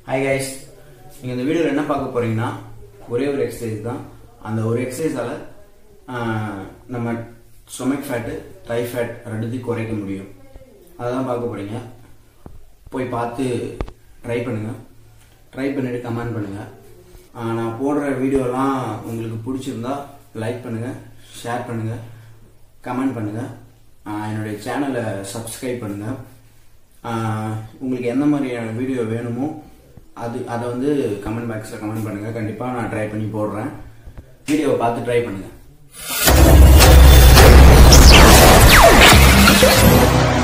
hi guys நீங்கள் இந்த வீடியோவில் என்ன பார்க்க போறீங்கன்னா ஒரே ஒரு எக்ஸசைஸ் தான் அந்த ஒரு எக்ஸசைஸால் நம்ம ஸ்டொமக் ஃபேட்டு தை ஃபேட் ரெண்டுத்தையும் குறைக்க முடியும் அதை தான் பார்க்க போறீங்க போய் பார்த்து ட்ரை பண்ணுங்க ட்ரை பண்ணிட்டு கமெண்ட் பண்ணுங்க ஆஹ் நான் போடுற வீடியோலாம் உங்களுக்கு பிடிச்சிருந்தா லைக் பண்ணுங்க ஷேர் பண்ணுங்க கமெண்ட் பண்ணுங்க ஆஹ் என்னுடைய சேனலை சப்ஸ்கிரைப் பண்ணுங்க ஆஹ் உங்களுக்கு எந்த மாதிரியான வீடியோ வேணுமோ அது அதை வந்து கமெண்ட் பாக்ஸில் கமெண்ட் பண்ணுங்க கண்டிப்பாக நான் ட்ரை பண்ணி போடுறேன் வீடியோவை பார்த்து ட்ரை பண்ணுங்க